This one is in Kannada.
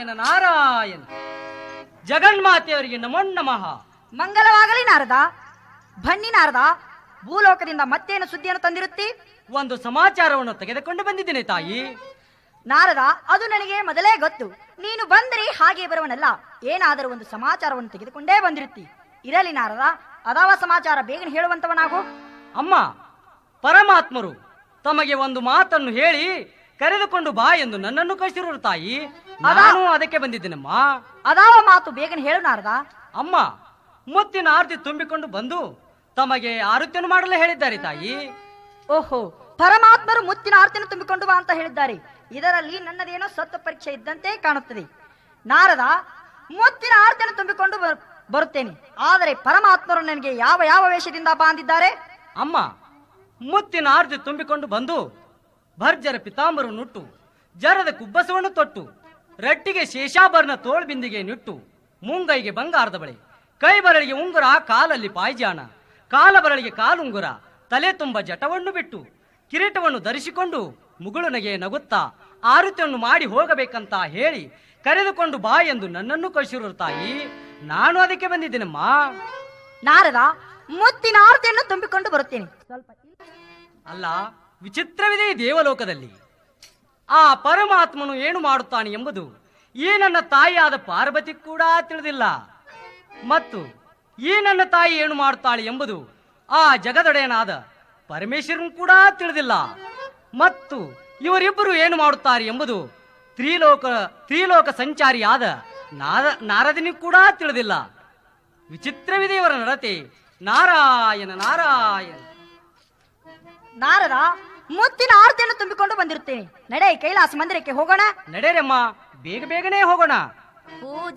ನಾರಾಯಣ ನಾರಾಯಣ ಜಗನ್ಮಾತೆಯವರಿಗೆ ನಮೋ ನಮಃ ಮಂಗಲವಾಗಲಿ ನಾರದ ಬನ್ನಿ ನಾರದ ಭೂಲೋಕದಿಂದ ಮತ್ತೇನು ಸುದ್ದಿಯನ್ನು ತಂದಿರುತ್ತಿ ಒಂದು ಸಮಾಚಾರವನ್ನು ತೆಗೆದುಕೊಂಡು ಬಂದಿದ್ದೇನೆ ತಾಯಿ ನಾರದ ಅದು ನನಗೆ ಮೊದಲೇ ಗೊತ್ತು ನೀನು ಬಂದರೆ ಹಾಗೆ ಬರುವನಲ್ಲ ಏನಾದರೂ ಒಂದು ಸಮಾಚಾರವನ್ನು ತೆಗೆದುಕೊಂಡೇ ಬಂದಿರುತ್ತಿ ಇರಲಿ ನಾರದ ಅದಾವ ಸಮಾಚಾರ ಬೇಗನೆ ಹೇಳುವಂತವನಾಗು ಅಮ್ಮ ಪರಮಾತ್ಮರು ತಮಗೆ ಒಂದು ಮಾತನ್ನು ಹೇಳಿ ಕರೆದುಕೊಂಡು ಬಾ ಎಂದು ನನ್ನನ್ನು ಕಳಿಸಿರುವ ತಾಯಿ ನಾನು ಅದಕ್ಕೆ ಬಂದಿದ್ದೇನಮ್ಮ ಅದಾವ ಮಾತು ಬೇಗನೆ ಹೇಳು ನಾರದ ಅಮ್ಮ ಮುತ್ತಿನ ಆರತಿ ತುಂಬಿಕೊಂಡು ಬಂದು ತಮಗೆ ಆರತಿಯನ್ನು ಮಾಡಲು ಹೇಳಿದ್ದಾರೆ ತಾಯಿ ಓಹೋ ಪರಮಾತ್ಮರು ಮುತ್ತಿನ ಆರ್ತಿಯನ್ನು ತುಂಬಿಕೊಂಡು ಬಾ ಅಂತ ಹೇಳಿದ್ದಾರೆ ಇದರಲ್ಲಿ ನನ್ನದೇನೋ ಸತ್ವ ಪರೀಕ್ಷೆ ಇದ್ದಂತೆ ಕಾಣುತ್ತದೆ ನಾರದ ಮುತ್ತಿನ ಆರ್ತಿಯನ್ನು ತುಂಬಿಕೊಂಡು ಬರ್- ಬರುತ್ತೇನೆ ಆದರೆ ಪರಮಾತ್ಮರು ನನಗೆ ಯಾವ ಯಾವ ವೇಷದಿಂದ ಬಾಂದಿದ್ದಾರೆ ಅಮ್ಮ ಮುತ್ತಿನ ಆರತಿ ತುಂಬಿಕೊಂಡು ಬಂದು ಭರ್ಜರ ಪಿತಾಂಬರು ನುಟ್ಟು ಜರದ ಕುಬ್ಬಸವನ್ನು ತೊಟ್ಟು ರಟ್ಟಿಗೆ ಶೇಷಾಭರಣ ತೋಳ್ಬಿಂದಿಗೆ ನಿಟ್ಟು ಮುಂಗೈಗೆ ಬಂಗಾರದ ಬಳೆ ಕೈ ಬರಳಿಗೆ ಉಂಗುರ ಕಾಲಲ್ಲಿ ಪಾಯ್ಜಾಣ ಕಾಲ ಬರಳಿಗೆ ಕಾಲುಂಗುರ ತಲೆ ತುಂಬ ಜಟವನ್ನು ಬಿಟ್ಟು ಕಿರೀಟವನ್ನು ಧರಿಸಿಕೊಂಡು ಮುಗುಳುನಗೆ ನಗುತ್ತಾ ಆರತಿಯನ್ನು ಮಾಡಿ ಹೋಗಬೇಕಂತ ಹೇಳಿ ಕರೆದುಕೊಂಡು ಬಾ ಎಂದು ನನ್ನನ್ನು ಕಳಿಸಿರುವ ತಾಯಿ ನಾನು ಅದಕ್ಕೆ ಬಂದಿದ್ದೇನಮ್ಮ ನಾರದ ಮುತ್ತಿನ ಆರ್ತಿಯನ್ನು ತುಂಬಿಕೊಂಡು ಬರುತ್ತೇನೆ ಸ್ವಲ್ಪ ಅಲ್ಲ ವಿಚಿತ್ರವಿದೆ ಈ ದೇವಲೋಕದಲ್ಲಿ ಆ ಪರಮಾತ್ಮನು ಏನು ಮಾಡುತ್ತಾನೆ ಎಂಬುದು ಈ ನನ್ನ ತಾಯಿಯಾದ ಪಾರ್ವತಿ ಕೂಡ ತಿಳಿದಿಲ್ಲ ಮತ್ತು ಈ ನನ್ನ ತಾಯಿ ಏನು ಮಾಡುತ್ತಾಳೆ ಎಂಬುದು ಆ ಜಗದೊಡೆಯನಾದ ಪರಮೇಶ್ವರನ್ ಕೂಡ ತಿಳಿದಿಲ್ಲ ಮತ್ತು ಇವರಿಬ್ಬರು ಏನು ಮಾಡುತ್ತಾರೆ ಎಂಬುದು ತ್ರಿಲೋಕ ತ್ರಿಲೋಕ ಸಂಚಾರಿಯಾದ ನಾರ ನಾರದನಿಗೆ ಕೂಡ ತಿಳಿದಿಲ್ಲ ವಿಚಿತ್ರವಿದೆ ಇವರ ನಡತೆ ನಾರಾಯಣ ನಾರಾಯಣ ನಾರದ ಮುತ್ತಿನ ಆರ್ತಿಯನ್ನು ತುಂಬಿಕೊಂಡು ಬಂದಿರುತ್ತೇನೆ ನಡೆ ಕೈಲಾಸ ಮಂದಿರಕ್ಕೆ ಹೋಗೋಣ ನಡೆಯರಮ್ಮ ಬೇಗ ಬೇಗನೆ ಹೋಗೋಣ ಪೂಜಾ